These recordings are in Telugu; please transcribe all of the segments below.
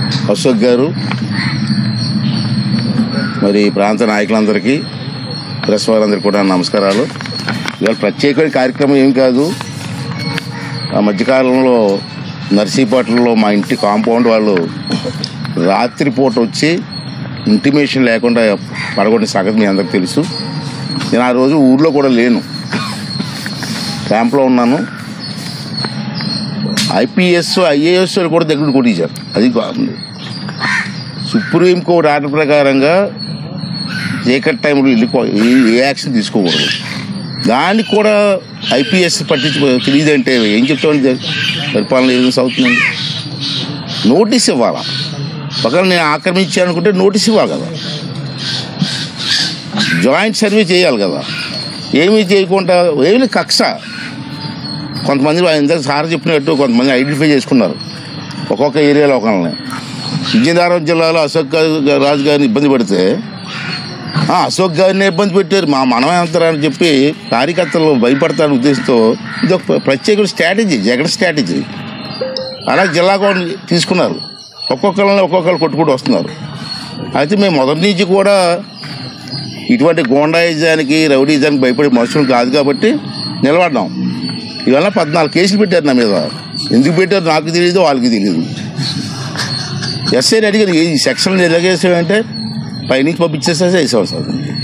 అశోక్ గారు మరి ఈ ప్రాంత నాయకులందరికీ ప్రెస్ వారందరికీ కూడా నమస్కారాలు ఇవాళ ప్రత్యేకమైన కార్యక్రమం ఏం కాదు ఆ మధ్యకాలంలో నర్సీపట్నంలో మా ఇంటి కాంపౌండ్ వాళ్ళు రాత్రిపూట వచ్చి ఇంటిమేషన్ లేకుండా పడగొట్టిన సంగతి మీ అందరికి తెలుసు నేను ఆ రోజు ఊర్లో కూడా లేను క్యాంప్లో ఉన్నాను ఐపీఎస్ ఐఏఎస్ కూడా దగ్గర కొట్టించారు అది బాగుంది సుప్రీంకోర్టు ఆర్డర్ ప్రకారంగా చీకటి టైంలో వెళ్ళి ఏ యాక్షన్ తీసుకోకూడదు దానికి కూడా ఐపీఎస్ పట్టించు తెలియదంటే ఏం చెప్తామండి పరిపాలన ఏం అవుతుందండి నోటీస్ ఇవ్వాలా ఒకవేళ నేను ఆక్రమించాను అనుకుంటే నోటీస్ ఇవ్వాలి కదా జాయింట్ సర్వే చేయాలి కదా ఏమీ చేయకుండా ఏమి కక్ష కొంతమంది ఇందాక సార్ చెప్పినట్టు కొంతమంది ఐడెంటిఫై చేసుకున్నారు ఒక్కొక్క ఏరియాలో ఒకళ్ళని విజయనగరం జిల్లాలో అశోక్ గా- రాజు గారిని ఇబ్బంది పెడితే ఆ, అశోక్ గారిని ఇబ్బంది పెట్టారు మా మనం అని చెప్పి కార్యకర్తలు భయపడతారని ఉద్దేశంతో ఇది ఒక ప్రత్యేక స్ట్రాటజీ జగన్ స్ట్రాటజీ అలా జిల్లా కూడా తీసుకున్నారు ఒక్కొక్కరిని ఒక్కొక్కరు కొట్టుకుంటూ వస్తున్నారు అయితే మేము మొదటి నుంచి కూడా ఇటువంటి గోండాయిజానికి రౌడీజానికి భయపడే మనుషులు కాదు కాబట్టి నిలబడ్డాం ఇవల్ల పద్నాలుగు కేసులు పెట్టారు నా మీద ఎందుకు పెట్టారు నాకు తెలియదు వాళ్ళకి తెలియదు ఎస్ఐని అడిగారు ఈ సెక్షన్ ఎలాగేసామంటే పైనుంచి పంపించేస్తే వేసాం సార్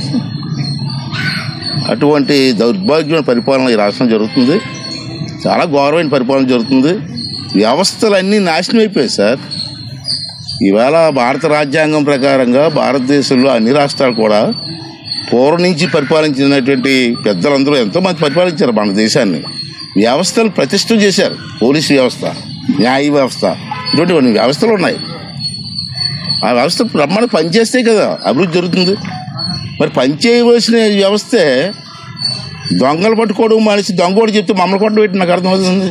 అటువంటి దౌర్భాగ్యమైన పరిపాలన ఈ రాష్ట్రం జరుగుతుంది చాలా ఘోరమైన పరిపాలన జరుగుతుంది వ్యవస్థలన్నీ నాశనం అయిపోయాయి సార్ ఈవేళ భారత రాజ్యాంగం ప్రకారంగా భారతదేశంలో అన్ని రాష్ట్రాలు కూడా పూర్వం నుంచి పరిపాలించినటువంటి పెద్దలందరూ ఎంతోమంది పరిపాలించారు మన దేశాన్ని వ్యవస్థలు ప్రతిష్ఠ చేశారు పోలీసు వ్యవస్థ న్యాయ వ్యవస్థ ఇటువంటి కొన్ని వ్యవస్థలు ఉన్నాయి ఆ వ్యవస్థ బ్రహ్మాండ పనిచేస్తే కదా అభివృద్ధి జరుగుతుంది మరి పనిచేయవలసిన వ్యవస్థే దొంగలు పట్టుకోవడం మనిషి దొంగ కూడా చెప్తే మమ్మల్ని కొట్టడం ఏంటి నాకు అర్థమవుతుంది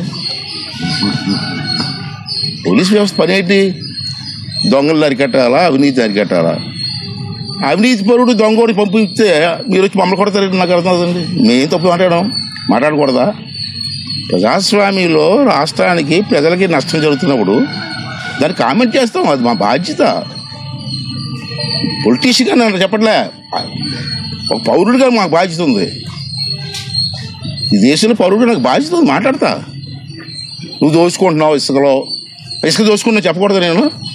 పోలీస్ వ్యవస్థ పని ఏంటి దొంగలు అరికట్టాలా అవినీతి అరికట్టాలా అవినీతి పరుడు దొంగోడి పంపిస్తే మీరు వచ్చి మమ్మల్ని కొడతారు నాకు అర్థం అవుతుంది మేం తప్పు మాట్లాడడం మాట్లాడకూడదా ప్రజాస్వామ్యంలో రాష్ట్రానికి ప్రజలకి నష్టం జరుగుతున్నప్పుడు దాన్ని కామెంట్ చేస్తాం అది మా బాధ్యత పొలిటీషియన్గా నన్ను చెప్పట్లే ఒక పౌరుడిగా మాకు బాధ్యత ఉంది ఈ దేశంలో పౌరుడు నాకు బాధ్యత ఉంది మాట్లాడతా నువ్వు దోచుకుంటున్నావు ఇసుకలో ఇసుక దోచుకుంటున్నావు చెప్పకూడదు నేను